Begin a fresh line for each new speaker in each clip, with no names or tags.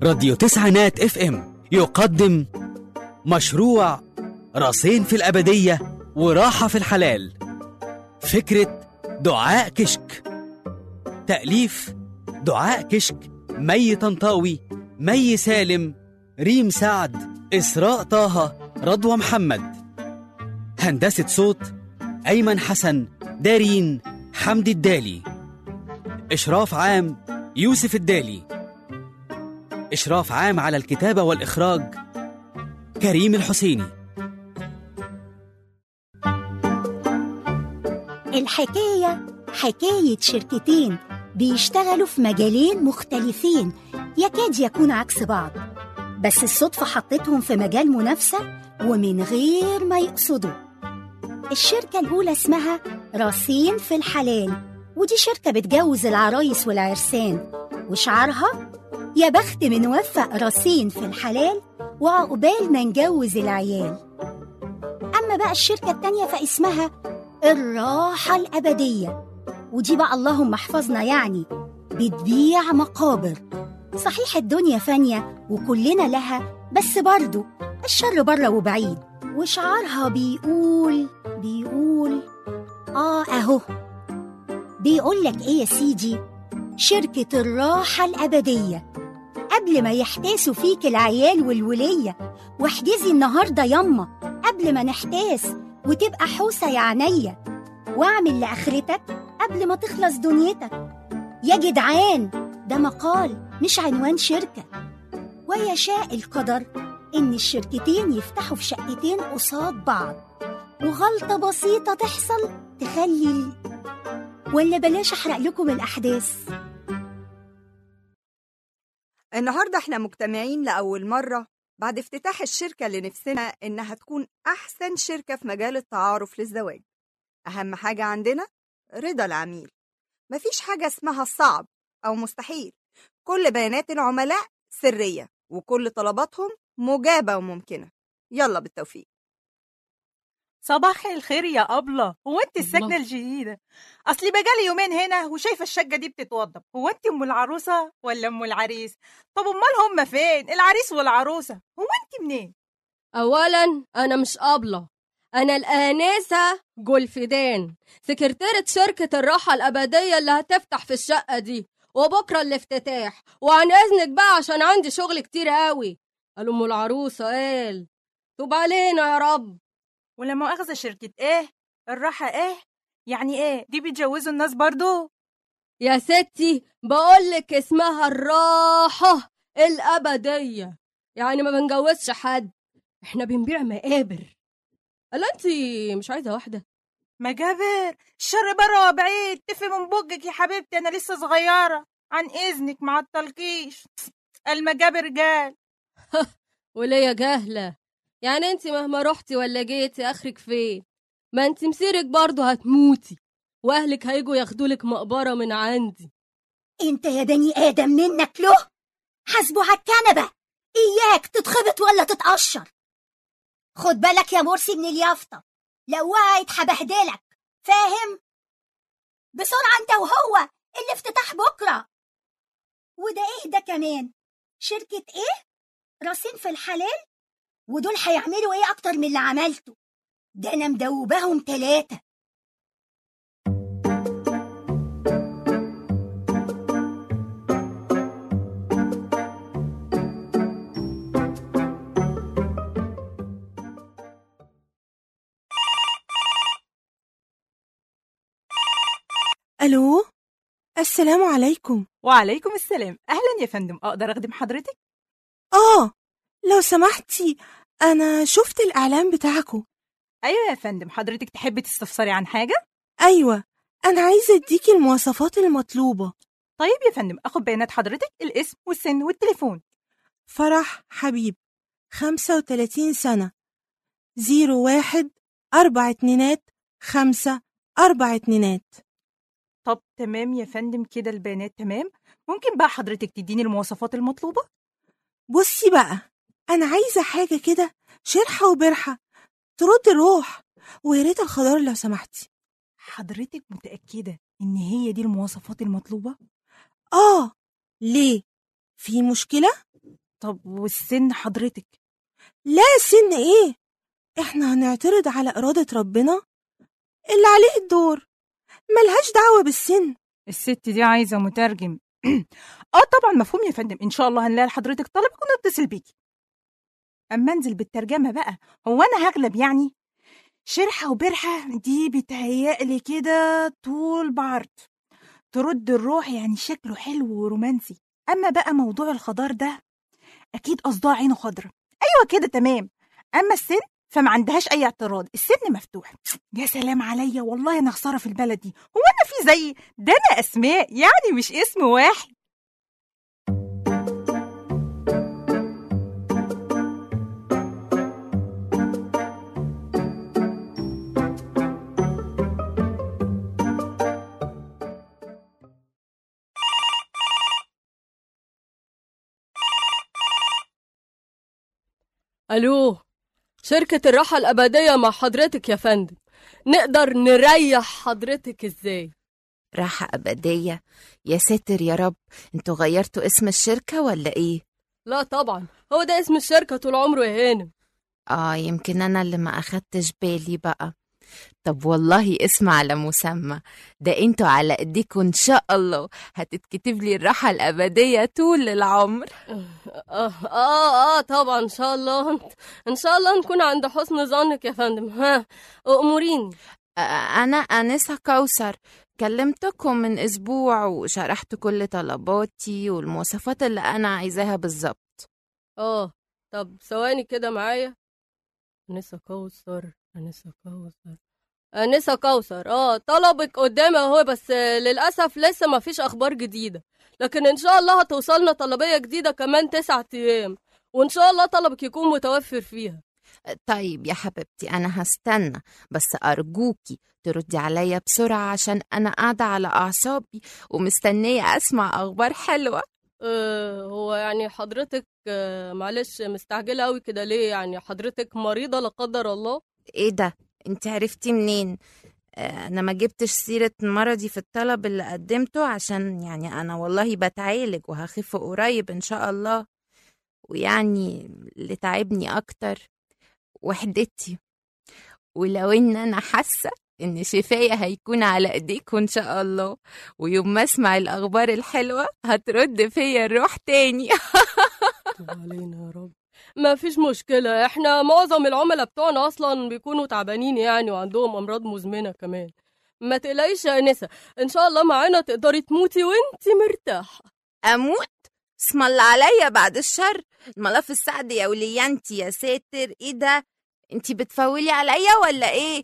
راديو تسعينات اف ام يقدم مشروع راسين في الأبدية وراحة في الحلال فكرة دعاء كشك تأليف دعاء كشك مي طنطاوي مي سالم ريم سعد إسراء طه رضوى محمد هندسة صوت أيمن حسن دارين حمدي الدالي إشراف عام يوسف الدالي إشراف عام على الكتابة والإخراج كريم الحسيني
الحكاية حكاية شركتين بيشتغلوا في مجالين مختلفين يكاد يكون عكس بعض بس الصدفة حطتهم في مجال منافسة ومن غير ما يقصدوا الشركة الأولى اسمها راسين في الحلال ودي شركة بتجوز العرايس والعرسان وشعارها يا بخت من وفق راسين في الحلال وعقبال ما نجوز العيال أما بقى الشركة التانية فاسمها الراحة الأبدية ودي بقى اللهم احفظنا يعني بتبيع مقابر صحيح الدنيا فانية وكلنا لها بس برضو الشر بره وبعيد وشعارها بيقول بيقول آه أهو بيقول لك إيه يا سيدي شركة الراحة الأبدية قبل ما يحتاسوا فيك العيال والولية واحجزي النهاردة يما قبل ما نحتاس وتبقى حوسة يا عينيا واعمل لآخرتك قبل ما تخلص دنيتك يا جدعان ده مقال مش عنوان شركة ويشاء القدر إن الشركتين يفتحوا في شقتين قصاد بعض وغلطة بسيطة تحصل تخلي ال- ولا بلاش أحرق لكم الأحداث
النهاردة احنا مجتمعين لأول مرة بعد افتتاح الشركة اللي نفسنا إنها تكون أحسن شركة في مجال التعارف للزواج أهم حاجة عندنا رضا العميل مفيش حاجة اسمها صعب أو مستحيل كل بيانات العملاء سرية وكل طلباتهم مجابة وممكنة يلا بالتوفيق
صباح الخير يا أبلة هو انت الساكنة
الله.
الجديدة أصلي بقالي يومين هنا وشايفة الشقة دي بتتوضب هو انت أم العروسة ولا أم العريس طب أمال هما فين العريس والعروسة هو انت منين
أولا أنا مش أبلة أنا الآنسة جولفيدان سكرتيرة شركة الراحة الأبدية اللي هتفتح في الشقة دي وبكرة الافتتاح وعن إذنك بقى عشان عندي شغل كتير قوي قال أم العروسة قال توب علينا يا رب
ولا مؤاخذة شركة ايه الراحة ايه يعني ايه دي بيتجوزوا الناس برضو
يا ستي بقولك اسمها الراحة الأبدية يعني ما بنجوزش حد احنا بنبيع مقابر قال انت مش عايزة واحدة
مجابر الشر بره وبعيد تفي من بقك يا حبيبتي أنا لسه صغيرة عن إذنك مع التلقيش المجابر جال
وليا جهلة يعني انت مهما رحتي ولا جيتي اخرك فين ما انت مسيرك برضه هتموتي واهلك هيجوا ياخدولك مقبرة من عندي
انت يا بني ادم منك له حاسبه على الكنبه اياك تتخبط ولا تتقشر خد بالك يا مرسي من اليافطه لو وقعت هبهدلك فاهم بسرعه انت وهو الافتتاح بكره وده ايه ده كمان شركه ايه راسين في الحلال ودول هيعملوا ايه اكتر من اللي عملته ده انا مدوباهم تلاتة
الو السلام عليكم
وعليكم السلام أهلا يا فندم أقدر أخدم حضرتك
اه لو سمحتي انا شفت الاعلان بتاعكم
أيوة يا فندم حضرتك تحبي تستفسري عن حاجة
ايوه انا عايزه اديكي المواصفات المطلوبه
طيب يا فندم أخد بيانات حضرتك الاسم والسن والتليفون
فرح حبيب 35 سنه زيرو واحد أربع اتنينات خمسة أربع اتنينات
طب تمام يا فندم كده البيانات تمام ممكن بقى حضرتك تديني المواصفات المطلوبة
بصي بقى أنا عايزة حاجة كده شرحة وبرحة ترد الروح ويا ريت الخضار لو سمحتي
حضرتك متأكدة إن هي دي المواصفات المطلوبة
آه ليه؟ في مشكلة؟
طب والسن حضرتك
لا سن ايه احنا هنعترض على إرادة ربنا اللي عليه الدور ملهاش دعوة بالسن
الست دي عايزه مترجم اه طبعا مفهوم يا فندم ان شاء الله هنلاقي لحضرتك طلبك ونتصل بيكي اما انزل بالترجمه بقى هو انا هغلب يعني شرحه وبرحه دي بتهيألي كده طول بعرض ترد الروح يعني شكله حلو ورومانسي اما بقى موضوع الخضار ده اكيد قصدها عينه خضرة ايوه كده تمام اما السن فما عندهاش اي اعتراض السن مفتوح يا سلام عليا والله انا خساره في البلد دي هو انا في زي ده انا اسماء يعني مش اسم واحد
الو شركة الراحة الأبدية مع حضرتك يا فندم نقدر نريح حضرتك ازاي
راحة أبدية يا ساتر يا رب انتوا غيرتوا اسم الشركة ولا ايه؟
لا طبعا هو ده اسم الشركة طول عمره يا هانم
اه يمكن أنا اللي ما أخدتش بالي بقى طب والله اسم على مسمى ده انتوا على ايديكوا ان شاء الله هتتكتب لي الراحة الأبدية طول العمر
آه, اه اه طبعا ان شاء الله ان شاء الله نكون عند حسن ظنك يا فندم ها أموريني
آه، أنا أنسة كوثر كلمتكم من أسبوع وشرحت كل طلباتي والمواصفات اللي أنا عايزاها بالظبط
اه طب ثواني كده معايا أنسة كوثر أنسة كوثر أنسة كوثر اه طلبك قدامي اهو بس آه، للأسف لسه ما فيش أخبار جديدة لكن إن شاء الله هتوصلنا طلبية جديدة كمان تسعة أيام وإن شاء الله طلبك يكون متوفر فيها
طيب يا حبيبتي أنا هستنى بس أرجوكي تردي عليا بسرعة عشان أنا قاعدة على أعصابي ومستنية أسمع أخبار حلوة
آه، هو يعني حضرتك آه، معلش مستعجلة أوي كده ليه يعني حضرتك مريضة لا قدر الله
إيه ده؟ أنت عرفتي منين؟ آه، أنا ما جبتش سيرة مرضي في الطلب اللي قدمته عشان يعني أنا والله بتعالج وهخف قريب إن شاء الله ويعني اللي تعبني أكتر وحدتي ولو إن أنا حاسة إن شفايا هيكون على إيديكوا إن شاء الله ويوم ما أسمع الأخبار الحلوة هترد فيا الروح تاني
تب علينا يا رب ما فيش مشكلة احنا معظم العملاء بتوعنا أصلا بيكونوا تعبانين يعني وعندهم أمراض مزمنة كمان ما تقلقيش يا أنسة إن شاء الله معانا تقدري تموتي وانتي مرتاحة
اموت اسم الله عليا بعد الشر الملف السعد يا وليانتي يا ساتر ايه ده انتي بتفولي عليا ولا ايه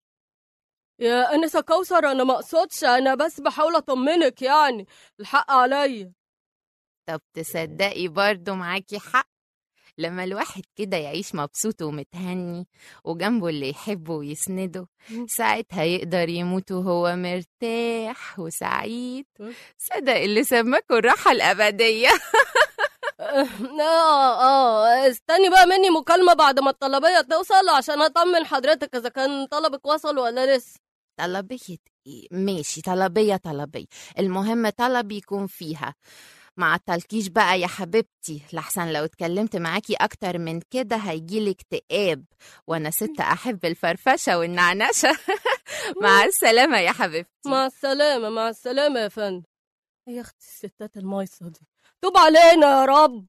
يا أنسة كوثر أنا ما أقصدش أنا بس بحاول أطمنك يعني الحق عليا
طب تصدقي برضو معاكي حق لما الواحد كده يعيش مبسوط ومتهني وجنبه اللي يحبه ويسنده ساعتها يقدر يموت وهو مرتاح وسعيد صدق اللي سماكوا الراحة الأبدية
اه اه استني بقى مني مكالمة بعد ما الطلبية توصل عشان أطمن حضرتك إذا كان طلبك وصل ولا لسه
طلبية ايه ماشي طلبية طلبية المهم طلب يكون فيها ما عطلكيش بقى يا حبيبتي لحسن لو اتكلمت معاكي اكتر من كده هيجيلك اكتئاب وانا ست احب الفرفشه والنعنشه مع السلامه يا حبيبتي
مع السلامة مع السلامة يا فندم يا أختي الستات المايصة دي توب علينا يا رب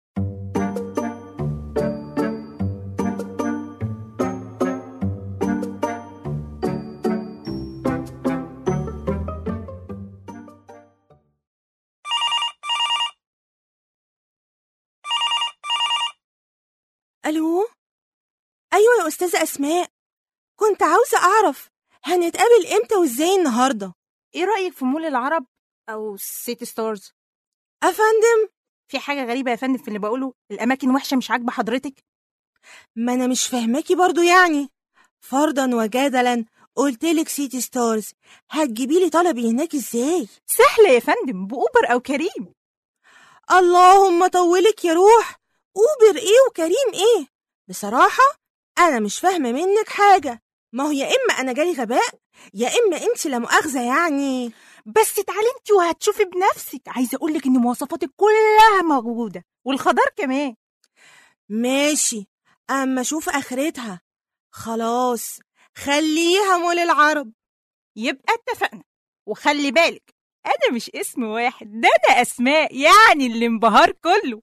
ألو أيوة يا أستاذة أسماء كنت عاوزة أعرف هنتقابل إمتى وإزاي النهاردة
ايه رايك في مول العرب او سيتي ستارز
أفندم
في حاجه غريبه يا فندم في اللي بقوله الاماكن وحشه مش عاجبه حضرتك
ما أنا مش فاهماكي برضو يعني فرضا وجدلا قلتلك سيتي ستارز هتجيبيلي طلبي هناك إزاي
سهله يا فندم باوبر او كريم
اللهم طولك يا روح أوبر إيه وكريم إيه بصراحة أنا مش فاهمة منك حاجة ما هو يا إما أنا جالي غباء يا إما أنت لا مؤاخذة يعني
بس تعالي انت وهتشوفي بنفسك عايزه اقول لك ان مواصفاتك كلها موجوده والخضار كمان
ماشي اما اشوف اخرتها خلاص خليها مول العرب
يبقى اتفقنا وخلي بالك انا مش اسم واحد ده انا اسماء يعني الانبهار كله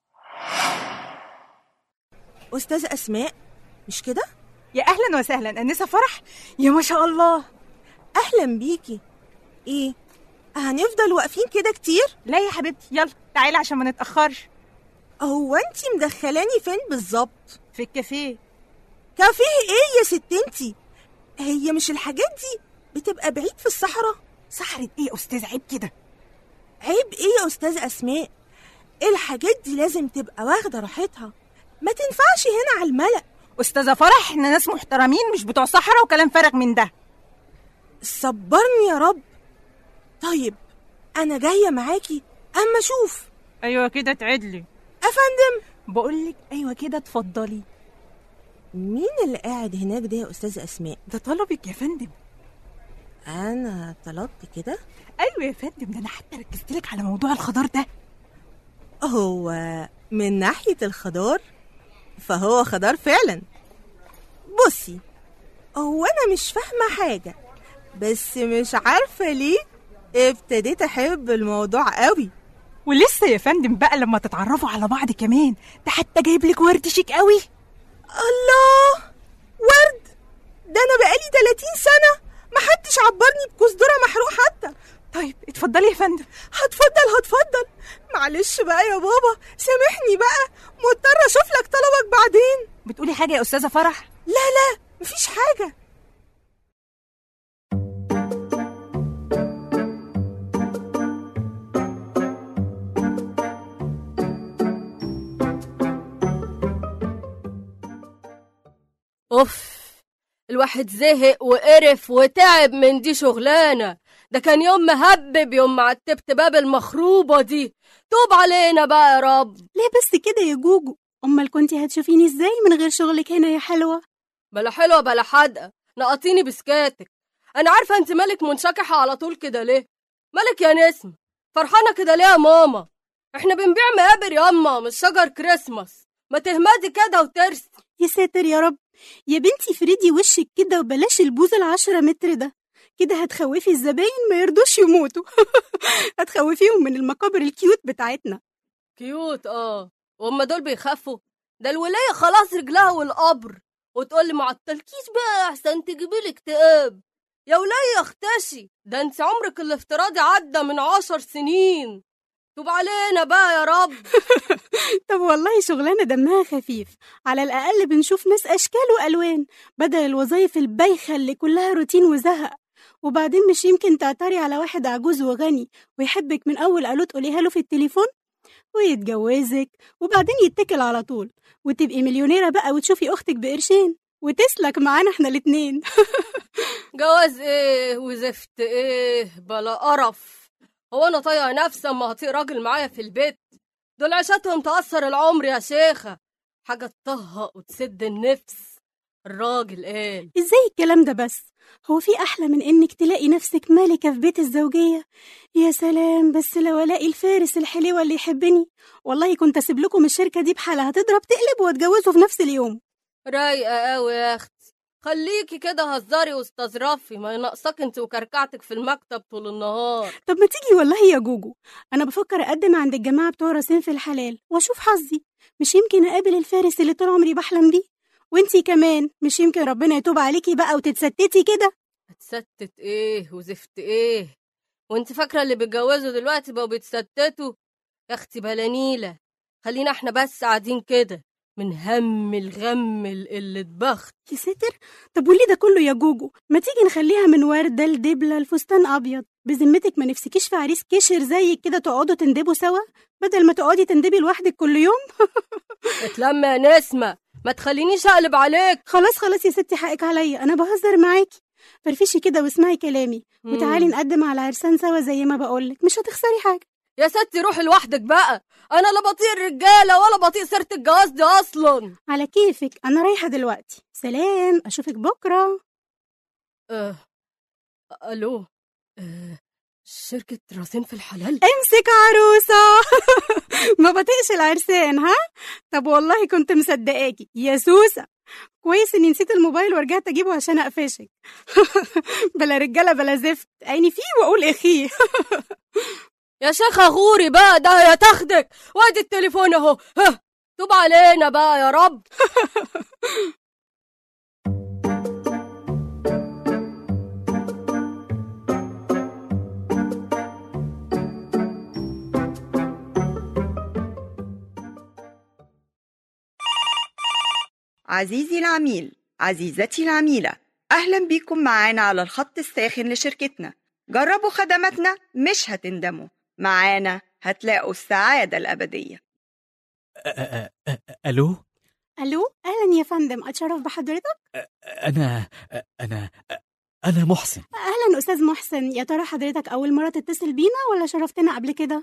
استاذ اسماء مش كده
يا اهلا وسهلا انسه فرح يا ما شاء الله
اهلا بيكي ايه هنفضل واقفين كده كتير
لا يا حبيبتي يلا تعالي عشان ما نتاخرش
هو انتي مدخلاني فين بالظبط
في الكافيه
كافيه ايه يا ست انتي هي مش الحاجات دي بتبقى بعيد في الصحراء
صحرة ايه يا استاذ عيب كده
عيب ايه يا استاذ اسماء الحاجات دي لازم تبقى واخده راحتها ما تنفعش هنا على الملأ
استاذه فرح احنا ناس محترمين مش بتوع صحراء وكلام فارغ من ده
صبرني يا رب طيب انا جايه معاكي اما اشوف
ايوه كده تعدلي
افندم
بقول لك ايوه كده اتفضلي
مين اللي قاعد هناك ده يا استاذ اسماء
ده طلبك يا فندم
انا طلبت كده
ايوه يا فندم ده انا حتى ركزت لك على موضوع الخضار ده
هو من ناحيه الخضار فهو خضار فعلا بصي هو انا مش فاهمه حاجه بس مش عارفه ليه ابتديت احب الموضوع قوي
ولسه يا فندم بقى لما تتعرفوا على بعض كمان ده حتى جايب لك ورد شيك قوي
الله ورد ده انا بقالي 30 سنه محدش عبرني بكوز ذره محروق حتى
طيب اتفضلي يا فندم
هتفضل هتفضل معلش بقى يا بابا سامحني بقى مضطر اشوف لك طلبك بعدين
بتقولي حاجه يا استاذه فرح
لا لا مفيش حاجه
اوف الواحد زهق وقرف وتعب من دي شغلانة ده كان يوم مهبب يوم ما عتبت باب المخروبة دي توب علينا بقى يا رب
ليه بس كده يا جوجو امال كنتي هتشوفيني ازاي من غير شغلك هنا يا حلوه
بلا حلوة بلا حدقة نقطيني بسكاتك انا عارفة انت مالك منشكحة على طول كده ليه مالك يا نسمة فرحانة كده ليه يا ماما احنا بنبيع مقابر ياما مش شجر كريسماس ما تهمدي كده وترسي
يا ساتر يا رب يا بنتي فريدي وشك كده وبلاش البوز العشرة متر ده كده هتخوفي الزباين ما يرضوش يموتوا هتخوفيهم من المقابر الكيوت بتاعتنا
كيوت اه وهم دول بيخافوا ده الولاية خلاص رجلها والقبر وتقولي ما عطلكيش بقى احسن تجيبيلي اكتئاب يا ولاية اختشي ده انت عمرك الافتراضي عدى من عشر سنين توب علينا بقى يا رب
طب والله شغلانة دمها خفيف على الأقل بنشوف ناس أشكال وألوان بدل الوظايف البايخة اللي كلها روتين وزهق وبعدين مش يمكن تعتري على واحد عجوز وغني ويحبك من أول قالوا تقوليها له في التليفون ويتجوزك وبعدين يتكل على طول وتبقي مليونيرة بقى وتشوفي أختك بقرشين وتسلك معانا احنا الاتنين
جواز ايه وزفت ايه بلا قرف هو انا طايقه نفسي اما هطيق راجل معايا في البيت دول عشاتهم تأثر العمر يا شيخة حاجة تطهق وتسد النفس الراجل قال
ازاي الكلام ده بس هو في أحلى من إنك تلاقي نفسك ملكة في بيت الزوجية يا سلام بس لو ألاقي الفارس الحليوة اللي يحبني والله كنت أسيب لكم الشركة دي بحالها تضرب تقلب واتجوزوا في نفس اليوم
رايقة قوي يا اختي خليكي كده هزاري واستظرفي ما ينقصك انت وكركعتك في المكتب طول النهار
طب ما تيجي والله يا جوجو أنا بفكر أقدم عند الجماعة بتوع راسين في الحلال وأشوف حظي مش يمكن أقابل الفارس اللي طول عمري بحلم بيه وانتي كمان مش يمكن ربنا يتوب عليكي بقى وتتستتي كده
هتستت ايه وزفت ايه وانت فاكرة اللي بيتجوزوا دلوقتي بقوا بيتستتوا يا اختي بلانيلة خلينا احنا بس قاعدين كده من هم الغم القلة بخت
يا ساتر طب وليه ده كله يا جوجو ما تيجي نخليها من وردة لدبلة لفستان أبيض بذمتك ما نفسكيش في عريس كشر زيك كده تقعدوا تندبوا سوا بدل ما تقعدي تندبي لوحدك كل يوم
اتلم يا نسمة ما تخلينيش اقلب عليك
خلاص خلاص يا ستي حقك عليا أنا بهزر معاكي فرفشي كده واسمعي كلامي وتعالي نقدم على عرسان سوا زي ما بقولك مش هتخسري حاجة
يا ستي روحي لوحدك بقى انا لا بطيء الرجاله ولا بطيء سيره الجواز دي اصلا
على كيفك أنا رايحة دلوقتي سلام أشوفك بكرة
أه. الو أه. شركة راسين في الحلال
امسك عروسة ما بطيقش العرسان ها طب والله كنت مصدقاكي يا سوسة كويس اني نسيت الموبايل ورجعت اجيبه عشان اقفشك بلا رجاله بلا زفت عيني فيه واقول اخيه
يا شيخة غوري بقى ده يا تاخدك وادي التليفون اهو ها توب علينا بقى يا رب
عزيزي العميل عزيزتي العميلة أهلا بكم معانا على الخط الساخن لشركتنا جربوا خدماتنا مش هتندموا معانا هتلاقوا السعادة الأبدية
أ- أ- أ- الو
الو اهلا يا فندم اتشرف بحضرتك
انا انا انا محسن
اهلا استاذ محسن يا ترى حضرتك اول مره تتصل بينا ولا شرفتنا قبل كده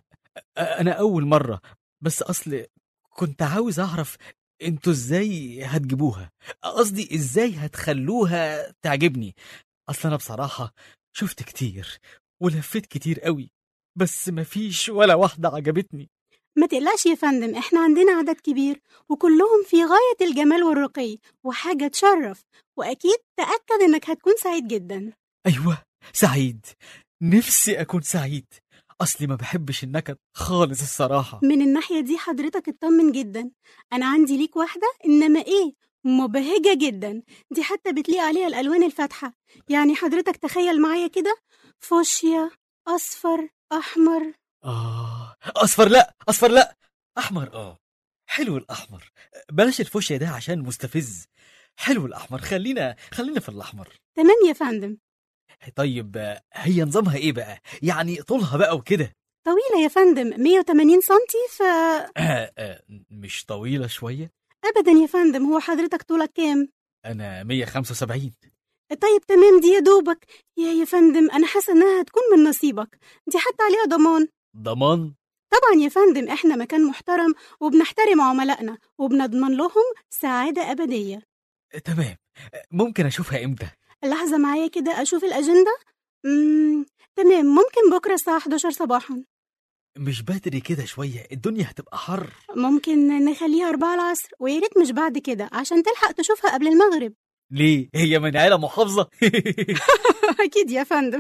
انا اول مره بس اصل كنت عاوز اعرف انتوا ازاي هتجيبوها قصدي ازاي هتخلوها تعجبني اصل انا بصراحه شفت كتير ولفيت كتير قوي بس مفيش ولا واحده عجبتني
ما تقلقش يا فندم احنا عندنا عدد كبير وكلهم في غايه الجمال والرقي وحاجه تشرف واكيد تاكد انك هتكون سعيد جدا
ايوه سعيد نفسي اكون سعيد اصلي ما بحبش النكد خالص الصراحه
من الناحيه دي حضرتك اطمن جدا انا عندي ليك واحده انما ايه مبهجه جدا دي حتى بتليق عليها الالوان الفاتحه يعني حضرتك تخيل معايا كده فوشيا اصفر احمر
اه اصفر لا اصفر لا احمر اه حلو الاحمر بلاش الفوشيا ده عشان مستفز حلو الاحمر خلينا خلينا في الاحمر
تمام يا فندم
طيب آه، هي نظامها ايه بقى يعني طولها بقى وكده
طويله يا فندم 180 سنتي ف
آه، آه، مش طويله شويه
ابدا يا فندم هو حضرتك طولك كام
انا 175
طيب تمام دي يا دوبك يا يا فندم انا حاسه انها هتكون من نصيبك دي حتى عليها ضمان
ضمان
طبعا يا فندم احنا مكان محترم وبنحترم عملائنا وبنضمن لهم سعاده ابديه
تمام ممكن اشوفها امتى
لحظه معايا كده اشوف الاجنده امم تمام ممكن بكره الساعه 11 صباحا
مش بدري كده شويه الدنيا هتبقى حر
ممكن نخليها 4 العصر ويا ريت مش بعد كده عشان تلحق تشوفها قبل المغرب
ليه هي من عيله محافظه
اكيد يا فندم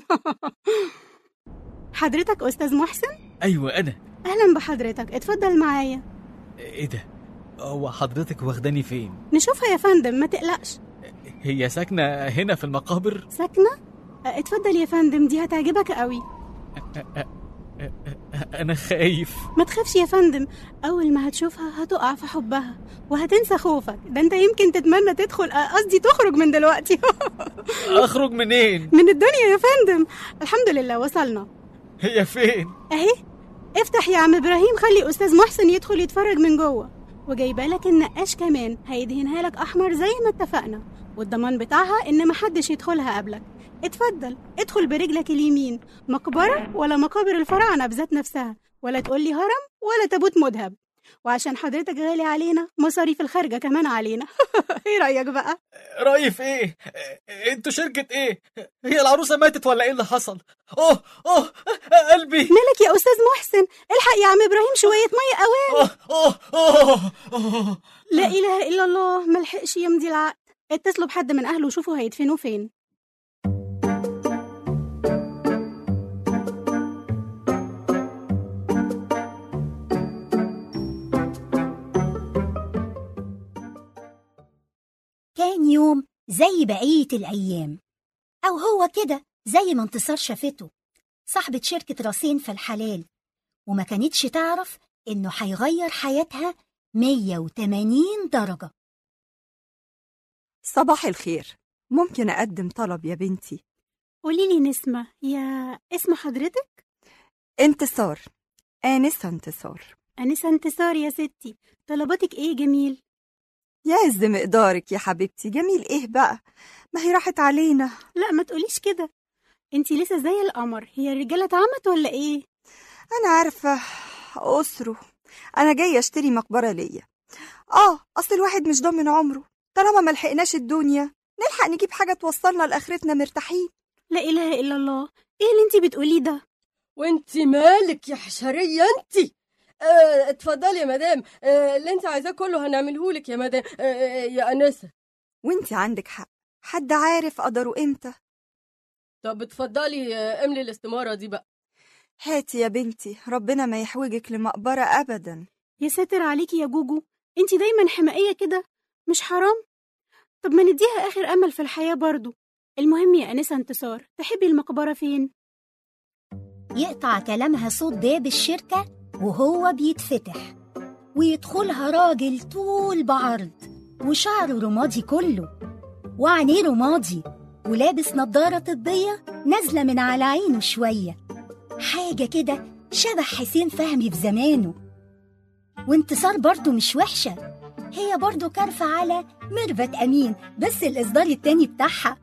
حضرتك استاذ محسن
ايوه انا
اهلا بحضرتك اتفضل معايا
ايه ده هو حضرتك واخداني فين
نشوفها يا فندم ما تقلقش
هي ساكنه هنا في المقابر
ساكنه اه، اتفضل يا فندم دي هتعجبك قوي
انا خايف
ما تخافش يا فندم أول ما هتشوفها هتقع في حبها وهتنسى خوفك ده أنت يمكن تتمنى تدخل آه، قصدي تخرج من دلوقتي
اخرج منين
من الدنيا يا فندم الحمد لله وصلنا
هي فين
أهي افتح يا عم إبراهيم خلي أستاذ محسن يدخل يتفرج من جوه وجايبه لك النقاش كمان هيدهنها لك أحمر زي ما اتفقنا والضمان بتاعها إن محدش يدخلها قبلك اتفضل ادخل برجلك اليمين مقبرة ولا مقابر الفراعنة بذات نفسها ولا تقولي هرم ولا تابوت مذهب وعشان حضرتك غالي علينا مصاريف الخارجة كمان علينا ايه رأيك بقى؟
رايي في ايه انتوا شركه ايه هي العروسه ماتت ولا ايه اللي حصل اوه اوه قلبي
مالك يا أستاذ محسن الحق يا عم إبراهيم شوية مية أوان
اوه اوه اوه
لا إله إلا الله ملحقش يمضي العقد اتصلوا بحد من أهله وشوفوا هيدفنوه فين
كان يوم زي بقية الأيام أو هو كده زي ما انتصار شافته صاحبة شركة راسين في الحلال وما كانتش تعرف إنه هيغير حياتها 180 درجة
صباح الخير ممكن أقدم طلب يا بنتي
قولي لي نسمة يا اسم حضرتك؟
انتصار آنسة انتصار
أنسة انتصار يا ستي طلباتك إيه جميل؟
يعز مقدارك يا حبيبتي جميل إيه بقى ما هي راحت علينا
لا ما تقوليش كده انتي لسه زي القمر هي الرجالة اتعمت ولا ايه؟
أنا عارفة أسره أنا جاية أشتري مقبرة ليا آه أصل الواحد مش ضامن عمره طالما ما لحقناش الدنيا نلحق نجيب حاجة توصلنا لآخرتنا مرتاحين
لا إله إلا الله إيه اللي أنت بتقوليه ده
وانت مالك يا حشرية انت اه اتفضلي يا مدام اه اللي انت عايزاه كله هنعمله لك يا مدام اه اه يا انسه
وانت عندك حق حد عارف قدره امتى
طب اتفضلي اه املي الاستمارة دي بقى
هاتي يا بنتي ربنا ما يحوجك لمقبرة أبدا
يا ساتر عليكي يا جوجو أنت دايما حمائية كده مش حرام طب ما نديها آخر أمل في الحياة برضو المهم يا أنسة انتصار تحبي المقبرة فين؟
يقطع كلامها صوت باب الشركة وهو بيتفتح ويدخلها راجل طول بعرض وشعره رمادي كله وعينيه رمادي ولابس نضارة طبية نازلة من على عينه شوية حاجة كده شبه حسين فهمي في زمانه وانتصار برضه مش وحشة هي برضه كارفة على ميرفت أمين بس الإصدار التاني بتاعها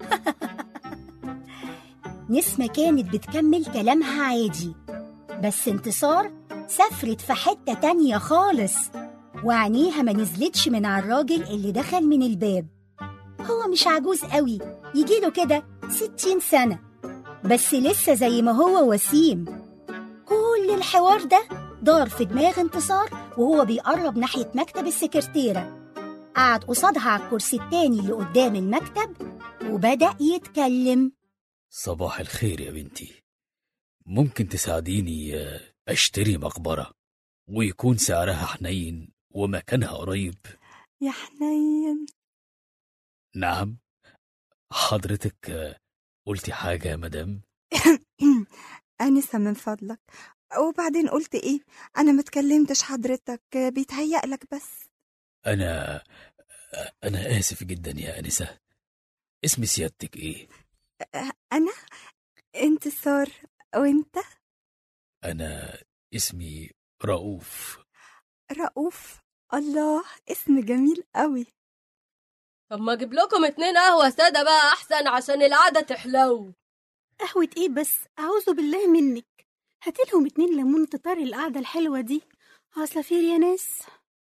نسمة كانت بتكمل كلامها عادي بس انتصار سافرت في حتة تانية خالص وعينيها ما نزلتش من على الراجل اللي دخل من الباب هو مش عجوز قوي يجيله كده ستين سنة بس لسه زي ما هو وسيم كل الحوار ده دار في دماغ انتصار وهو بيقرب ناحية مكتب السكرتيرة قعد قصادها على الكرسي التاني اللي قدام المكتب وبدأ يتكلم
صباح الخير يا بنتي ممكن تساعديني آه، أشتري مقبرة ويكون سعرها حنين ومكانها قريب
يا حنين
نعم حضرتك آه، قلتي حاجة يا مدام
أنسة من فضلك وبعدين قلت إيه أنا ما اتكلمتش حضرتك بيتهيأ لك بس
أنا أنا آسف جدا يا أنسة اسم سيادتك إيه؟
أنا انتصار وانت
أنا اسمي رؤوف
رؤوف الله اسم جميل قوي
طب ما اجيب لكم اتنين قهوة سادة بقى احسن عشان القعدة تحلو
قهوة إيه بس أعوذ بالله منك هاتلهم اتنين ليمون تطر القعدة الحلوة دي عصافير يا ناس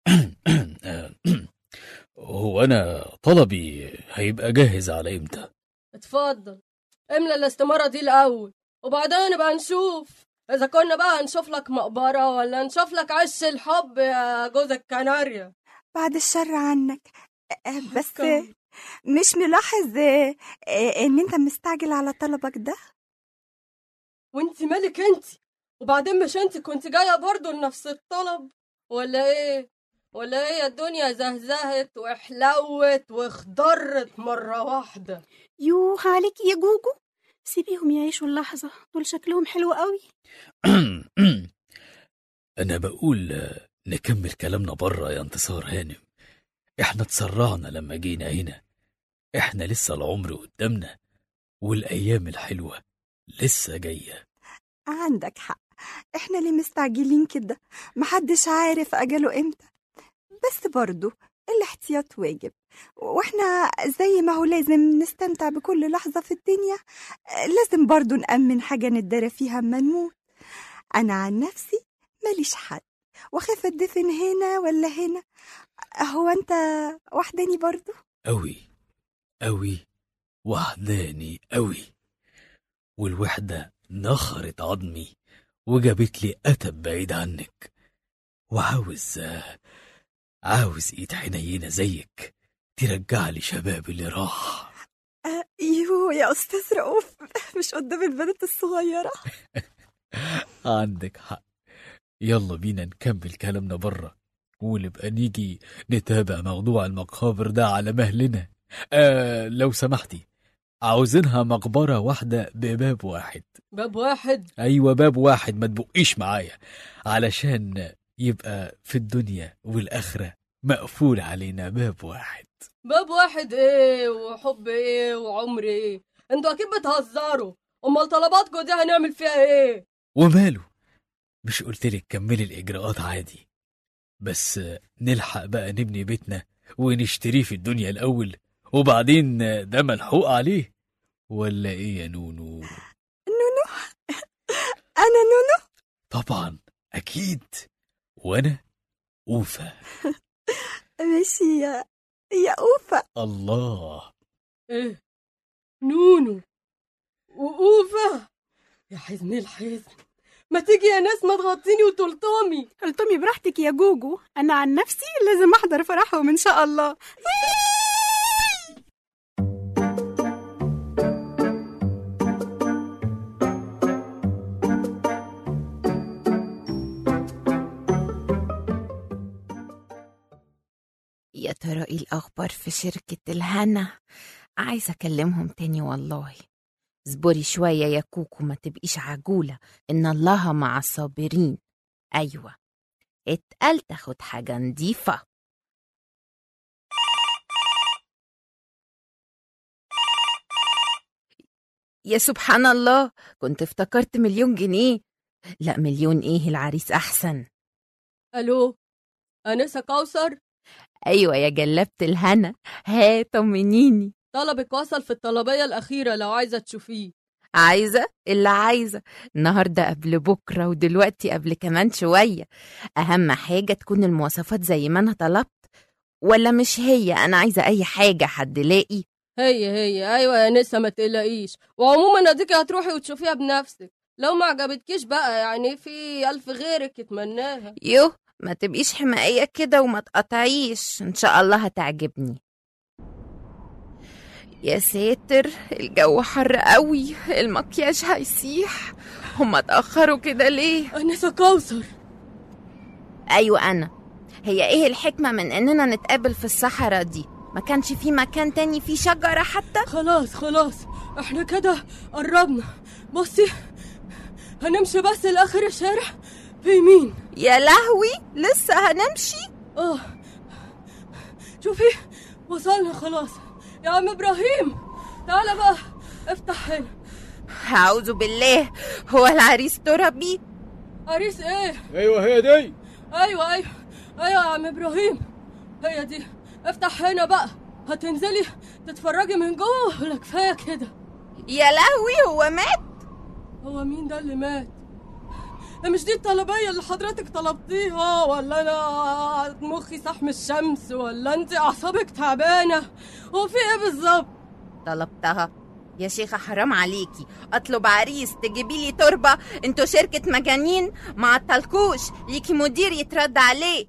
هو أنا طلبي هيبقى جاهز على إمتى؟
اتفضل املى الاستمارة دي الأول وبعدين نبقى نشوف إذا كنا بقى هنشوف لك مقبرة ولا نشوف لك عش الحب يا جوز الكناريا
بعد الشر عنك آه، بس
كمل.
مش ملاحظ آه، آه، ان انت مستعجل على طلبك ده
وانت مالك انت وبعدين مش انت كنت جاية برضو لنفس الطلب ولا ايه ولا ايه الدنيا زهزهت وحلوت واخضرت مرة واحدة
يوه عليك يا جوجو سيبيهم يعيشوا اللحظة دول شكلهم حلو قوي
أنا بقول آه، نكمل كلامنا بره يا انتصار هانم إحنا اتسرعنا لما جينا هنا إحنا لسه العمر قدامنا والأيام الحلوة لسه جاية
عندك حق احنا اللي مستعجلين كده محدش عارف اجله امتى بس برضو الاحتياط واجب واحنا زي ما هو لازم نستمتع بكل لحظة في الدنيا لازم برضو نأمن حاجة ندارى فيها اما نموت انا عن نفسي ماليش حد واخاف ادفن هنا ولا هنا هو انت وحداني برضو
أوي أوي وحداني أوي والوحدة نخرت عظمي وجابت لي أتب بعيد عنك وعاوز عاوز إيد حنينة زيك ترجع لي شباب اللي راح
آه، يو يا استاذ رؤوف مش قدام البنات الصغيرة
عندك حق يلا بينا نكمل كلامنا بره ونبقى نيجي نتابع موضوع المقابر ده على مهلنا آه لو سمحتي عاوزينها مقبرة واحدة بباب واحد
باب واحد
أيوة باب واحد ما تبقيش معايا علشان يبقى في الدنيا والآخرة مقفول علينا باب واحد
باب واحد ايه وحب ايه وعمر ايه انتوا اكيد بتهزروا امال طلباتكم دي هنعمل فيها ايه
وماله مش قلتلك كملي الإجراءات عادي بس نلحق بقى نبني بيتنا ونشتريه في الدنيا الأول وبعدين ده ملحوق عليه ولا إيه يا نونو
نونو انا نونو
طبعا أكيد وأنا أوفى
ماشي يا يا اوفا
الله
ايه نونو وقوفة يا حزن الحزن ما تيجي يا ناس ما تغطيني وتلطمي
قلتمي براحتك يا جوجو انا عن نفسي لازم احضر فرحهم ان شاء الله
يا ترى ايه الاخبار في شركة الهنا عايزة اكلمهم تاني والله اصبري شوية يا كوكو ما تبقيش عجولة ان الله مع الصابرين ايوه اتقل تاخد حاجة نضيفة يا سبحان الله كنت افتكرت مليون جنيه لا مليون ايه العريس احسن
الو انسه كوثر
ايوه يا جلبة الهنا ها طمنيني
طلبك وصل في الطلبيه الاخيره لو عايزه تشوفيه
عايزة اللي عايزة النهاردة قبل بكرة ودلوقتي قبل كمان شوية أهم حاجة تكون المواصفات زي ما أنا طلبت ولا مش هي أنا عايزة أي حاجة حد لاقي
هي هي ايوه يا نسا ما تقلقيش وعموما اديكي هتروحي وتشوفيها بنفسك لو ما عجبتكيش بقى يعني في الف غيرك يتمناها
يوه ما تبقيش حمائية كده وما تقطعيش إن شاء الله هتعجبني يا ساتر الجو حر قوي المكياج هيسيح هما اتأخروا كده ليه
انسه كوثر
أيوة أنا هي إيه الحكمة من إننا نتقابل في الصحراء دي ما كانش في مكان تاني فيه شجرة حتى
خلاص خلاص احنا كده قربنا بصي هنمشي بس لاخر الشارع في يمين
يا لهوي لسه هنمشي
اه شوفي وصلنا خلاص يا عم ابراهيم تعالى بقى افتح هنا
أعوذ بالله هو العريس تربي
عريس ايه
ايوه هي دي
ايوه ايوه ايوه يا عم ابراهيم هي دي افتح هنا بقى هتنزلي تتفرجي من جوه ولا كفايه كده
يا لهوي هو مات
هو مين ده اللي مات مش دي الطلبية اللي حضرتك طلبتيها ولا أنا مخي صح من الشمس ولا أنت أعصابك تعبانة هو في إيه بالظبط؟
طلبتها يا شيخة حرام عليكي اطلب عريس تجيبي لي تربة انتوا شركة مجانين ما عطلكوش ليكي مدير يترد عليه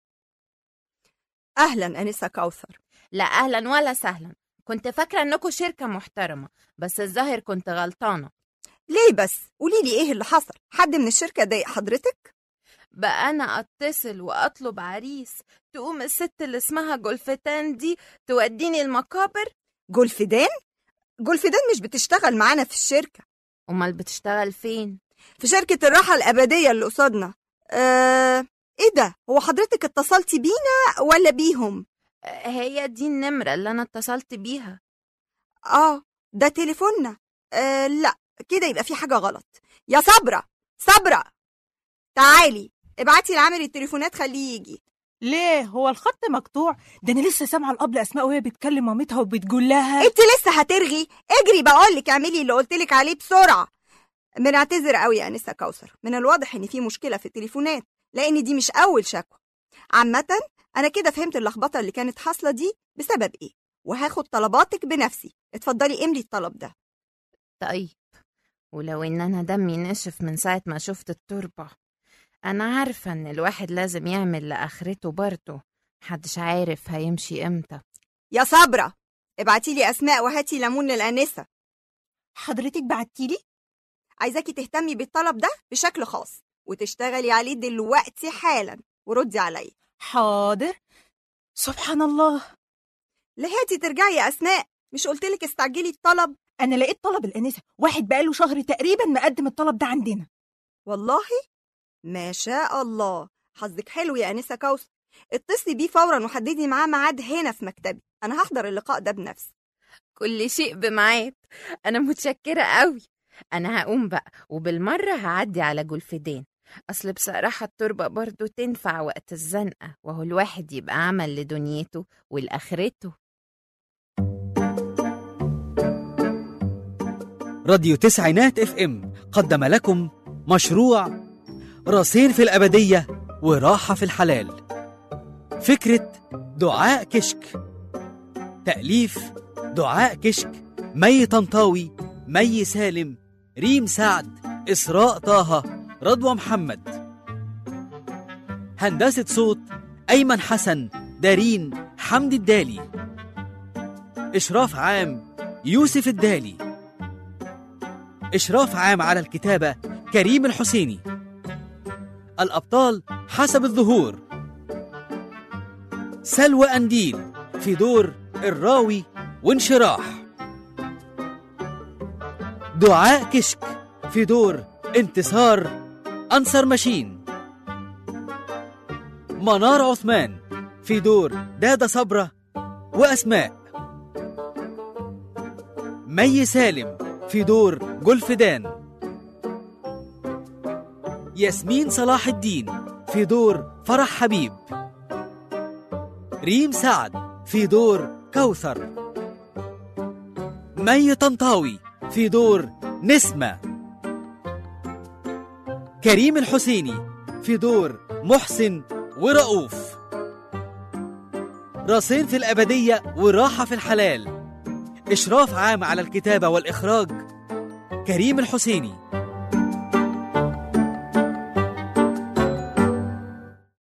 أهلا أنسة كوثر
لا اهلا ولا سهلا كنت فاكرة انكم شركة محترمة بس الظاهر كنت غلطانة
ليه بس؟ قولي لي إيه اللي حصل؟ حد من الشركة ضايق حضرتك؟
بقى انا اتصل واطلب عريس تقوم الست اللي اسمها جولفتان دي توديني المقابر
جولفدان؟ جولفدان مش بتشتغل معانا في الشركة
امال بتشتغل فين
في شركة الراحة الأبدية اللي قصادنا آه... إيه ده؟ هو حضرتك اتصلتي بينا ولا بيهم؟
هي دي النمرة اللي انا اتصلت بيها
آه ده تليفوننا آه لا كده يبقى في حاجة غلط يا صبرة صبرة تعالي ابعتي لعامل التليفونات خليه يجي
ليه هو الخط مقطوع ده انا لسه سامعه الابله اسماء وهي بتكلم مامتها وبتقول لها
انت لسه هترغي اجري بقولك اعملي اللي قلتلك عليه بسرعة بنعتذر قوي يا انسة كوثر من الواضح ان في مشكلة في التليفونات لان دي مش اول شكوى عامة انا كده فهمت اللخبطة اللي كانت حاصلة دي بسبب ايه وهاخد طلباتك بنفسي اتفضلي املي الطلب ده
طيب ولو ان انا دمي نشف من ساعة ما شفت التربة انا عارفة ان الواحد لازم يعمل لاخرته برضه محدش عارف هيمشي امتى
يا صبرة ابعتي لي اسماء وهاتي ليمون للانسة
حضرتك بعتيلي
عايزاكي تهتمي بالطلب ده بشكل خاص وتشتغلي عليه دلوقتي حالا وردي عليا
حاضر سبحان الله
لهاتي ترجعي يا اسماء مش قلتلك استعجلي الطلب
انا لقيت طلب الانسه واحد بقاله شهر تقريبا مقدم الطلب ده عندنا
والله ما شاء الله حظك حلو يا انسه كوثر اتصلي بيه فورا وحددي معاه ميعاد هنا في مكتبي انا هحضر اللقاء ده بنفسي
كل شيء بميعاد انا متشكرة قوي انا هقوم بقى وبالمرة هعدي على جولفدان اصل بصراحة التربة برضو تنفع وقت الزنقة وهو الواحد يبقى عمل لدنيته ولآخرته
راديو تسعينات اف ام قدم لكم مشروع راسين في الأبدية وراحة في الحلال فكرة دعاء كشك تأليف دعاء كشك مي طنطاوي مي سالم ريم سعد إسراء طه رضوى محمد هندسة صوت أيمن حسن دارين حمد الدالي إشراف عام يوسف الدالي إشراف عام على الكتابة كريم الحسيني الأبطال حسب الظهور سلوى أنديل في دور الراوي وانشراح دعاء كشك في دور انتصار أنصر ماشين منار عثمان في دور دادا صبرة وأسماء مي سالم في دور جولفدان ياسمين صلاح الدين في دور فرح حبيب ريم سعد في دور كوثر مي طنطاوي في دور نسمة كريم الحسيني في دور محسن ورؤوف راسين في الأبدية وراحة في الحلال إشراف عام على الكتابة والإخراج كريم الحسيني